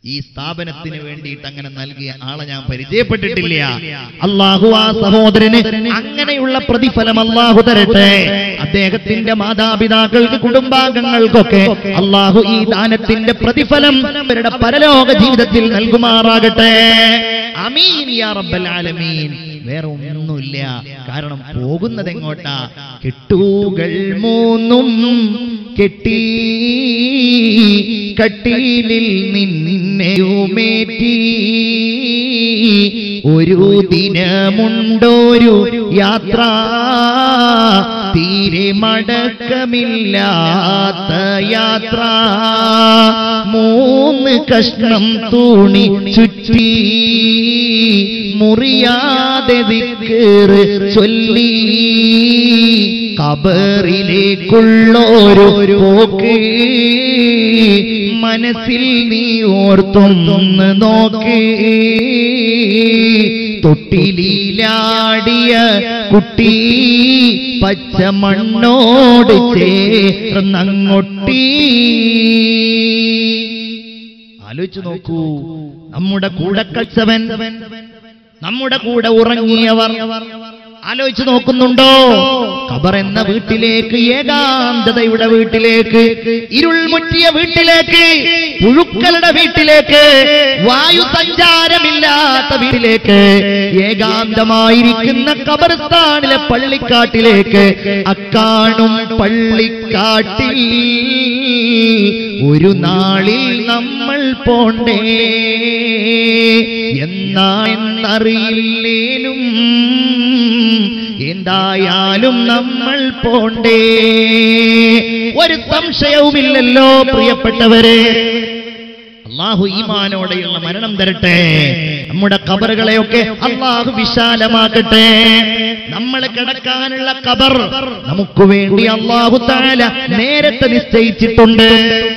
ഈ സ്ഥാപനത്തിന് വേണ്ടിയിട്ട് അങ്ങനെ നൽകിയ ആളെ ഞാൻ പരിചയപ്പെട്ടിട്ടില്ല അള്ളാഹു ആ സഹോദരന് അങ്ങനെയുള്ള പ്രതിഫലം അള്ളാഹു തരട്ടെ അദ്ദേഹത്തിന്റെ മാതാപിതാക്കൾക്ക് കുടുംബാംഗങ്ങൾക്കൊക്കെ അള്ളാഹു ഈ ദാനത്തിന്റെ പ്രതിഫലം അവരുടെ പരലോക ജീവിതത്തിൽ നൽകുമാറാകട്ടെ അമീൻ യാ റബ്ബൽ ആലമീൻ വേറെ ഒന്നുമില്ല കാരണം പോകുന്നത് എങ്ങോട്ടാ കെട്ടുകൾ മൂന്നും കെട്ടി കട്ടിലിൽ നിന്നെയുമേറ്റി ഒരു ദിനമുണ്ടൊരു യാത്ര തീരെ മടക്കമില്ലാത്ത യാത്ര മൂന്ന് കഷ്ണം തൂണി ചുറ്റി മുറിയാതെ ദിക്കേറ് ചൊല്ലി കബറിലേക്കുള്ളൊരു പോക്ക് മനസ്സിൽ നീ ഓർത്തൊന്ന് നോക്ക് തൊട്ടിലീലാടിയ കുട്ടി പച്ച മണ്ണോട് ചേർന്നങ്ങൊട്ടി ആലോചിച്ചു നോക്കൂ നമ്മുടെ കൂടെ കളിച്ചവൻ നമ്മുടെ കൂടെ ഉറങ്ങിയവർ ആലോചിച്ചു നോക്കുന്നുണ്ടോ ഖബർ എന്ന വീട്ടിലേക്ക് ഏകാന്തതയുടെ വീട്ടിലേക്ക് ഇരുൾ മുറ്റിയ വീട്ടിലേക്ക് പുഴുക്കളുടെ വീട്ടിലേക്ക് വായു സഞ്ചാരമില്ലാത്ത വീട്ടിലേക്ക് ഏകാന്തമായിരിക്കുന്ന ഖബർസ്ഥാനിലെ പള്ളിക്കാട്ടിലേക്ക് അക്കാണും പള്ളിക്കാട്ടിൽ ഒരു നാളിൽ നമ്മൾ പോണ്ടേ എന്നാ എന്നറിയില്ലേലും എന്തായാലും നമ്മൾ പോണ്ടേ ഒരു സംശയവുമില്ലല്ലോ പ്രിയപ്പെട്ടവരെ അള്ളാഹു ഈമാനോടെയുള്ള മരണം തരട്ടെ നമ്മുടെ കബറുകളെയൊക്കെ അള്ളാഹു വിശാലമാക്കട്ടെ നമ്മൾ കിടക്കാനുള്ള കബർ നമുക്ക് വേണ്ടി അള്ളാഹു താല നേരത്തെ നിശ്ചയിച്ചിട്ടുണ്ട്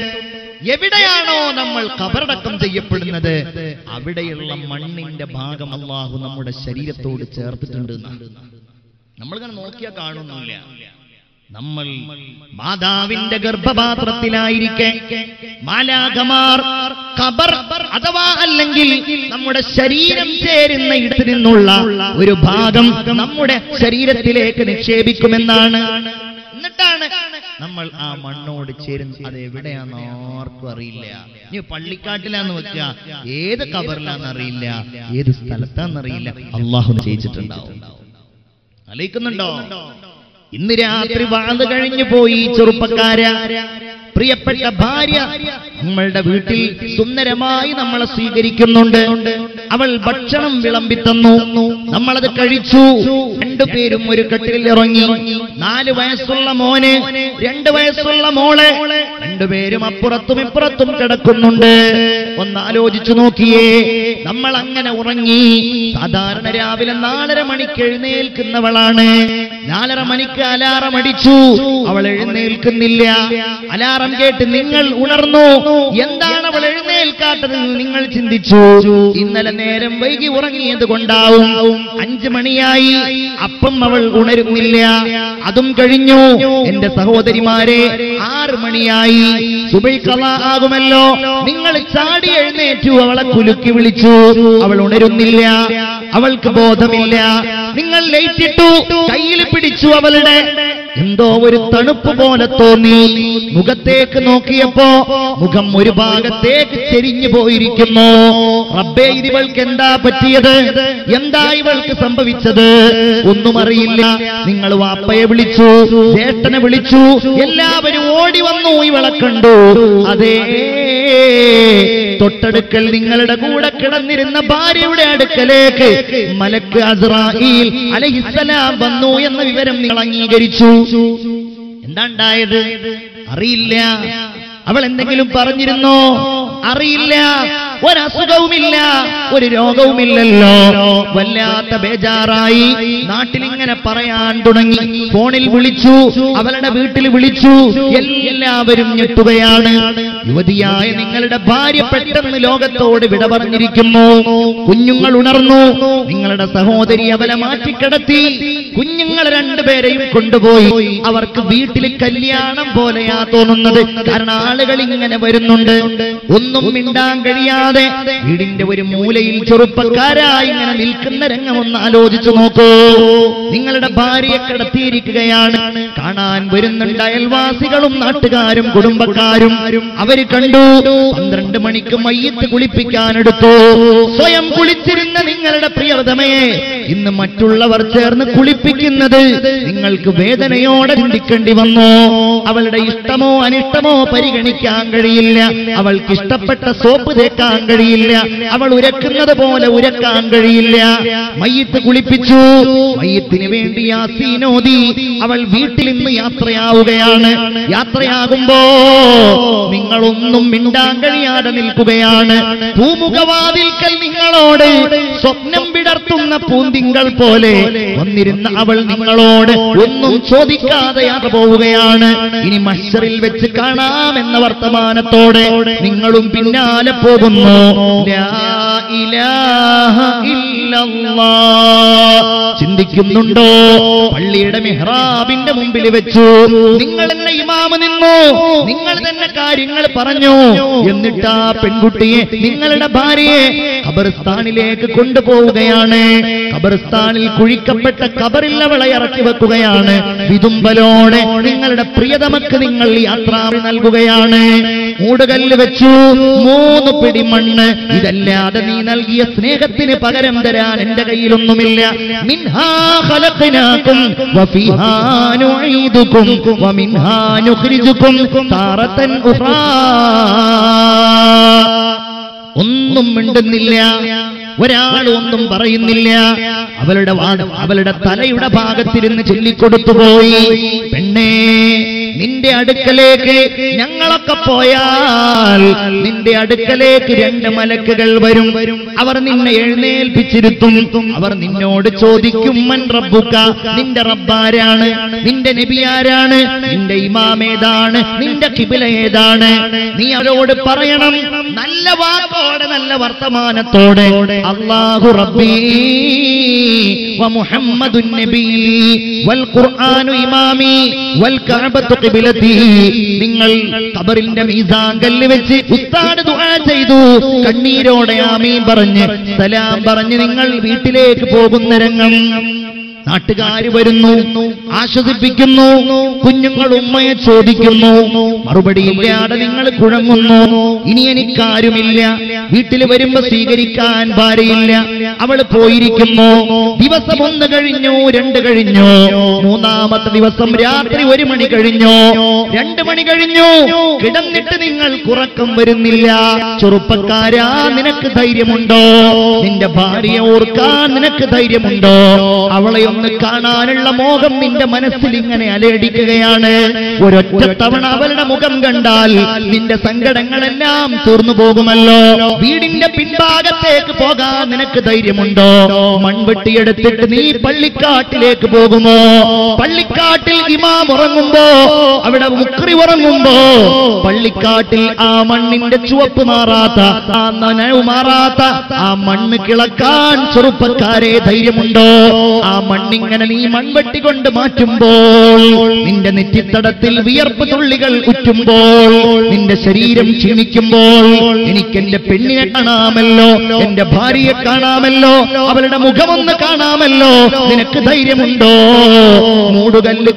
എവിടെയാണോ നമ്മൾ കബറടക്കം ചെയ്യപ്പെടുന്നത് അവിടെയുള്ള മണ്ണിന്റെ ഭാഗം അള്ളാഹു നമ്മുടെ ശരീരത്തോട് ചേർത്തിട്ടുണ്ട് എന്നാണ്. നമ്മളിങ്ങനെ നോക്കിയാൽ കാണുന്നില്ല നമ്മൾ മാതാവിന്റെ ഗർഭപാത്രത്തിലായിരിക്കെ മാലാഖമാർ ഖബർ അഥവാ അല്ലെങ്കിൽ നമ്മുടെ ശരീരം ചേരുന്ന ഇടത്തു നിന്നുള്ള ഒരു ഭാഗം നമ്മുടെ ശരീരത്തിലേക്ക് നിക്ഷേപിക്കുമെന്നാണ് എന്നിട്ടാണ് നമ്മൾ ആ മണ്ണോട് ചേരുന്നത് അത് എവിടെയാന്ന് ആർക്കും അറിയില്ല ഇനി പള്ളിക്കാട്ടിലാന്ന് വെക്കുക ഏത് കബറിലാന്ന് അറിയില്ല ഏത് സ്ഥലത്താന്നറിയില്ല അള്ളാഹു നിശ്ചയിച്ചിട്ടുണ്ടാവും ആലോചിക്കുന്നുണ്ടോ ഇന്ന് രാത്രി വാത് കഴിഞ്ഞു പോയി ചെറുപ്പക്കാര പ്രിയപ്പെട്ട ഭാര്യ നമ്മളുടെ വീട്ടിൽ സുന്ദരമായി നമ്മളെ സ്വീകരിക്കുന്നുണ്ട് അവൾ ഭക്ഷണം വിളമ്പി തന്നു നമ്മളത് കഴിച്ചു രണ്ടുപേരും ഒരു കട്ടിലിൽ ഇറങ്ങി നാല് വയസ്സുള്ള മോന് രണ്ട് വയസ്സുള്ള മോളെ രണ്ടുപേരും അപ്പുറത്തും ഇപ്പുറത്തും കിടക്കുന്നുണ്ട് ഒന്ന് ആലോചിച്ചു നോക്കിയേ നമ്മൾ അങ്ങനെ ഉറങ്ങി സാധാരണ രാവിലെ നാലര മണിക്ക് എഴുന്നേൽക്കുന്നവളാണ് നാലര മണിക്ക് അലാറം അടിച്ചു അവൾ എഴുന്നേൽക്കുന്നില്ല അലാറം കേട്ട് നിങ്ങൾ ഉണർന്നു എന്താണ് അവൾ എഴുന്നേൽക്കാത്തത് എന്ന് നിങ്ങൾ ചിന്തിച്ചു ഇന്നലെ നേരം വൈകി ഉറങ്ങിയത് കൊണ്ടാവും അഞ്ചു മണിയായി അപ്പം അവൾ ഉണരുന്നില്ല അതും കഴിഞ്ഞു എന്റെ സഹോദരിമാരെ ആറ് മണിയായി സുബൈക്കല ആകുമല്ലോ നിങ്ങൾ ചാടി എഴുന്നേറ്റു അവളെ കുലുക്കി വിളിച്ചു അവൾ ഉണരുന്നില്ല അവൾക്ക് ബോധമില്ല നിങ്ങൾ ലൈറ്റിട്ടു കയ്യിൽ പിടിച്ചു അവളുടെ എന്തോ ഒരു തണുപ്പ് പോലെ തോന്നി മുഖത്തേക്ക് നോക്കിയപ്പോ മുഖം ഒരു ഭാഗത്തേക്ക് ചെരിഞ്ഞു പോയിരിക്കുന്നു റബ്ബേ ഇതിവൾക്ക് എന്താ പറ്റിയത് എന്താ ഇവൾക്ക് സംഭവിച്ചത് ഒന്നും അറിയില്ല നിങ്ങൾ വാപ്പയെ വിളിച്ചു ജ്യേഷ്ഠനെ വിളിച്ചു എല്ലാവരും ഓടി വന്നു ഇവളെ കണ്ടു അതേ തൊട്ടടുക്കൽ നിങ്ങളുടെ കൂടെ കിടന്നിരുന്ന ഭാര്യയുടെ അടുക്കലേക്ക് മലക്ക് അസ്രായിൽ അലഹിസലാം വന്നു എന്ന വിവരം നിങ്ങൾ അംഗീകരിച്ചു എന്താ ഉണ്ടായത് അറിയില്ല അവൾ എന്തെങ്കിലും പറഞ്ഞിരുന്നോ അറിയില്ല ഒരസുഖവുമില്ല ഒരു രോഗവുമില്ലല്ലോ വല്ലാത്ത ബേജാറായി നാട്ടിൽ ഇങ്ങനെ പറയാൻ തുടങ്ങി ഫോണിൽ വിളിച്ചു അവളുടെ വീട്ടിൽ വിളിച്ചു എല്ലാവരും ഞെട്ടുകയാണ് യുവതിയായ നിങ്ങളുടെ ഭാര്യ പെട്ടെന്ന് ലോകത്തോട് വിട പറഞ്ഞിരിക്കുന്നു കുഞ്ഞുങ്ങൾ ഉണർന്നു നിങ്ങളുടെ സഹോദരി അവലെ മാറ്റിക്കിടത്തി കുഞ്ഞുങ്ങൾ രണ്ടുപേരെയും കൊണ്ടുപോയി അവർക്ക് വീട്ടിൽ കല്യാണം പോലെയാ തോന്നുന്നത് കാരണം ആളുകൾ ഇങ്ങനെ വരുന്നുണ്ട് ഒന്നും മിണ്ടാൻ കഴിയാതെ വീടിന്റെ ഒരു മൂലയിൽ ചെറുപ്പക്കാരായി ഇങ്ങനെ നിൽക്കുന്ന രംഗം ഒന്ന് ആലോചിച്ചു നോക്കൂ നിങ്ങളുടെ ഭാര്യയെ കിടത്തിയിരിക്കുകയാണ് കാണാൻ വരുന്നുണ്ട് അയൽവാസികളും നാട്ടുകാരും കുടുംബക്കാരും അവര് കണ്ടു പന്ത്രണ്ട് മണിക്ക് മയ്യത്ത് കുളിപ്പിക്കാനെടുത്തു സ്വയം കുളിച്ചിരുന്ന നിങ്ങളുടെ പ്രിയതമയെ ഇന്ന് മറ്റുള്ളവർ ചേർന്ന് കുളിപ്പിക്കുന്നത് നിങ്ങൾക്ക് വേദനയോടെ ചിന്തിക്കേണ്ടി വന്നു അവളുടെ ഇഷ്ടമോ അനിഷ്ടമോ പരിഗണിക്കാൻ കഴിയില്ല അവൾക്ക് ഇഷ്ടപ്പെട്ട സോപ്പ് തേക്കാൻ കഴിയില്ല അവൾ ഉരക്കുന്നത് പോലെ ഉരക്കാൻ കഴിയില്ല മയ്യത്ത് കുളിപ്പിച്ചു മയ്യത്തിന് വേണ്ടി യാസീനോദി അവൾ വീട്ടിൽ നിന്ന് യാത്രയാവുകയാണ് യാത്രയാകുമ്പോ നിങ്ങളൊന്നും മിണ്ടാൻ കഴിയാതെ നിൽക്കുകയാണ് പൂമുഖവാതിൽക്കൽ നിങ്ങളോട് സ്വപ്നം വിടർത്തുന്ന പൂന്തിങ്കൾ പോലെ വന്നിരുന്ന അവൾ നിങ്ങളോട് ഒന്നും ചോദിക്കാതെ യാത്ര പോവുകയാണ് ഇനി മഷറിൽ വെച്ച് കാണാമെന്ന വർത്തമാനത്തോടെ നിങ്ങളും പിന്നാലെ പോകുന്നു ലാ ഇലാഹ ഇല്ലല്ലാഹ്. ചിന്തിക്കുന്നുണ്ടോ പള്ളിയുടെ മെഹ്റാബിന്റെ മുമ്പിൽ വെച്ചു നിങ്ങൾ തന്നെ ഇമാമ് നിന്നു നിങ്ങൾ തന്നെ കാര്യങ്ങൾ പറഞ്ഞു എന്നിട്ട് ആ പെൺകുട്ടിയെ നിങ്ങളുടെ ഭാര്യയെ ഖബർസ്ഥാനിലേക്ക് കൊണ്ടുപോവുകയാണ് ഖബർസ്ഥാനിൽ കുഴിക്കപ്പെട്ട ഖബറിൽ അവളെ ഇറക്കി വെക്കുകയാണ് വിതുമ്പലോടെ നിങ്ങളുടെ പ്രിയതമക്ക് നിങ്ങൾ യാത്ര നൽകുകയാണ് മൂടുകല്ല് വെച്ചു മൂന്ന് പിടി മണ്ണ് ഇതല്ലാതെ നീ നൽകിയ സ്നേഹത്തിന് പകരം തരാൻ എന്റെ കയ്യിലൊന്നുമില്ല മിൻഹാ ഖലഖനാകും വഫീഹാ നുഈദുകും വമിൻഹാ നുഖ്രിജുകും താറത്തൻ ഉഖ്റാ ഒന്നും മിണ്ടുന്നില്ല ഒരാൾ ഒന്നും പറയുന്നില്ല അവളുടെ വാദം അവളുടെ തലയുടെ ഭാഗത്തിരുന്ന് ചൊല്ലിക്കൊടുത്തു പോയി പെണ്ണേ നിന്റെ അടുക്കലേക്ക് ഞങ്ങളൊക്കെ പോയാൽ നിന്റെ അടുക്കലേക്ക് രണ്ട് മലക്കുകൾ വരും അവർ നിന്നെ എഴുന്നേൽപ്പിച്ചിരുത്തും അവർ നിന്നോട് ചോദിക്കും മൻ റബ്ബുക്ക നിന്റെ റബ്ബാരാണ് നിന്റെ നബി ആരാണ് നിന്റെ ഇമാമേതാണ് നിന്റെ കിബില ഏതാണ് നീ അവരോട് പറയണം നല്ല വാക്കോടെ നല്ല വർത്തമാനത്തോടെ അള്ളാഹു റബ്ബീ വ മുഹമ്മദുൻ നബി വൽ ഖുർആനു ഇമാമി വൽ കഅബത്തു ഖിബ്ലതി നിങ്ങൾ ഖബറിന്റെ മീസാൻ കല്ല് വെച്ച് ഉസ്താദ് ദുആ ചെയ്തു കണ്ണീരോടെ ആമീൻ പറഞ്ഞ് സലാം പറഞ്ഞ് നിങ്ങൾ വീട്ടിലേക്ക് പോകുന്ന രംഗം നാട്ടുകാര് വരുന്നു ആശ്വസിപ്പിക്കുന്നു കുഞ്ഞുങ്ങൾ ഉമ്മയെ ചോദിക്കുന്നു മറുപടി ഇല്ലാതെ നിങ്ങൾ കുഴങ്ങുന്നു ഇനി എനിക്കാരുമില്ല വീട്ടിൽ വരുമ്പോ സ്വീകരിക്കാൻ ഭാര്യയില്ല അവൾ പോയിരിക്കുന്നു ദിവസം ഒന്ന് കഴിഞ്ഞു രണ്ട് കഴിഞ്ഞു മൂന്നാമത്തെ ദിവസം രാത്രി ഒരു മണി കഴിഞ്ഞു രണ്ട് മണി കഴിഞ്ഞു കിടന്നിട്ട് നിങ്ങൾ കുറക്കം വരുന്നില്ല ചെറുപ്പക്കാരാ നിനക്ക് ധൈര്യമുണ്ടോ നിന്റെ ഭാര്യയെ ഓർക്കാൻ നിനക്ക് ധൈര്യമുണ്ടോ അവളെ ഒന്ന് കാണാനുള്ള മോഹം നിന്റെ മനസ്സിൽ ഇങ്ങനെ അലയടിക്കുകയാണ് ഒരൊറ്റ തവണ അവളുടെ മുഖം കണ്ടാൽ നിന്റെ സങ്കടങ്ങളെല്ലാം തീർന്നു പോകുമല്ലോ വീടിന്റെ പിൻഭാഗത്തേക്ക് പോകാൻ നിനക്ക് ധൈര്യമുണ്ടോ മൺവെട്ടിയെടുത്തിട്ട് നീ പള്ളിക്കാട്ടിലേക്ക് പോകുമോ പള്ളിക്കാട്ടിൽ ഇമാം ഉറങ്ങുമ്പോ അവിടെ മുക്രി ഉറങ്ങുമ്പോ പള്ളിക്കാട്ടിൽ ആ മണ്ണിന്റെ ചുവപ്പ് മാറാത്ത ആ നനവ് മാറാത്ത ആ മണ്ണ് കിളക്കാൻ ചെറുപ്പക്കാരെ ധൈര്യമുണ്ടോ ആ മണ്ണിങ്ങനെ നീ മൺവെട്ടി കൊണ്ട് മാറ്റുമ്പോൾ നിന്റെ നെറ്റിത്തടത്തിൽ വിയർപ്പ് തുള്ളികൾ ഉറ്റുമ്പോൾ നിന്റെ ശരീരം ക്ഷീണിക്കുമ്പോൾ എനിക്ക് എന്റെ പെണ്ണിനെ കാണാമല്ലോ എന്റെ ഭാര്യയെ കാണാമല്ലോ അവളുടെ മുഖമൊന്ന് കാണാമല്ലോ നിനക്ക് ധൈര്യമുണ്ടോ മൂടുകല്ല്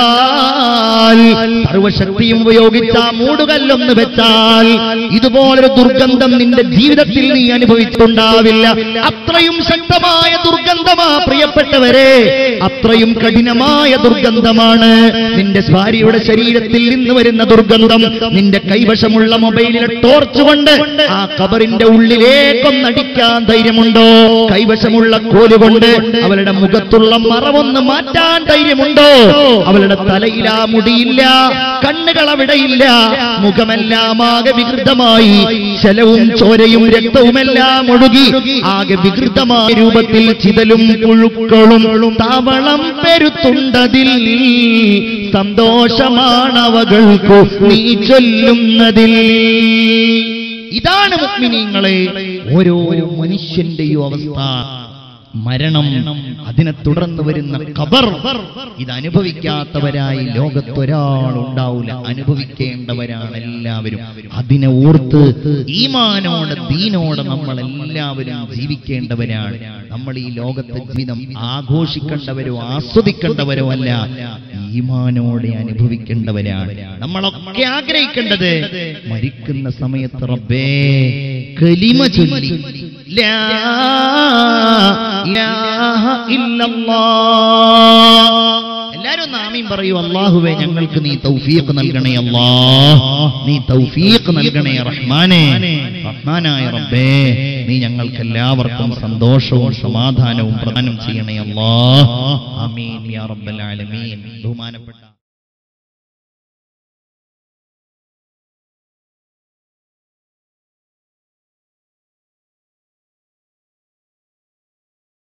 കണ്ടാൽ സർവശക്തിയും ഉപയോഗിച്ച ആ മൂടുകല്ലൊന്ന് വെച്ചാൽ ഇതുപോലൊരു ദുർഗന്ധം നിന്റെ ജീവിതത്തിൽ നീ അനുഭവിച്ചിട്ടുണ്ടാവില്ല അത്രയും ശക്തമായ ദുർഗന്ധമാ പ്രിയപ്പെട്ടവരെ അത്രയും കഠിനമായ ദുർഗന്ധമാണ് നിന്റെ ഭാര്യയുടെ ശരീരത്തിൽ നിന്ന് വരുന്ന ദുർഗന്ധം നിന്റെ കൈവശമുള്ള മൊബൈലിലെ ടോർച്ച് കൊണ്ട് ആ കബറിന്റെ ഉള്ളിലേക്കൊന്നടിക്കാൻ ധൈര്യമുണ്ടോ കൈവശമുള്ള കോല് കൊണ്ട് അവളുടെ മുഖത്തുള്ള മറവൊന്ന് മാറ്റാൻ ധൈര്യമുണ്ടോ അവളുടെ തലയിൽ ആ മുടിയില്ല കണ്ണുകൾ അവിടെയില്ല മുഖമെല്ലാം ആകെ വികൃതമായി ശലവും ചോരയും രക്തവുമെല്ലാം ഒഴുകി ആകെ വികൃതമായ രൂപത്തിൽ ചിതലും പുഴുക്കളും താവളം പെരുത്തുണ്ടതിൽ സന്തോഷമാണവകൾക്കു നീ ചൊല്ലുന്നതിൽ ഇതാണ് മുഗ്മിനീങ്ങളെ ഓരോ മനുഷ്യന്റെയും അവസ്ഥ മരണം അതിനെ തുടർന്ന് വരുന്ന ഖബർ ഇത് അനുഭവിക്കാത്തവരായി ലോകത്തൊരാൾ ഉണ്ടാവില്ല അനുഭവിക്കേണ്ടവരാണ് എല്ലാവരും അതിനെ ഓർത്ത് ഈമാനോടെ ദീനോടെ നമ്മൾ എല്ലാവരും ജീവിക്കേണ്ടവരാണ് നമ്മൾ ഈ ലോകത്തെ ജീവിതം ആഘോഷിക്കേണ്ടവരോ ആസ്വദിക്കേണ്ടവരോ അല്ല ഈമാനോടെ അനുഭവിക്കേണ്ടവരാണ് നമ്മളൊക്കെ ആഗ്രഹിക്കേണ്ടത് മരിക്കുന്ന സമയത്ത് റബ്ബേ കലിമ ചൊല്ലി ലാ ഇലാഹ ഇല്ലല്ലാഹ് എല്ലാരും ഒന്ന് ആമീൻ പറയൂ അള്ളാഹുവേ ഞങ്ങൾക്ക് നീ തൗഫീഖ് നൽകണേ അല്ലാ നീ തൗഫീഖ് നൽകണേ റഹ്മാനെ റഹ്മാനായ റബ്ബേ നീ ഞങ്ങൾക്ക് എല്ലാവർക്കും സന്തോഷവും സമാധാനവും പ്രദാനം ചെയ്യണേ അല്ലാ ആമീൻ യാ റബ്ബൽ ആലമീൻ ബഹുമാനപ്പെട്ട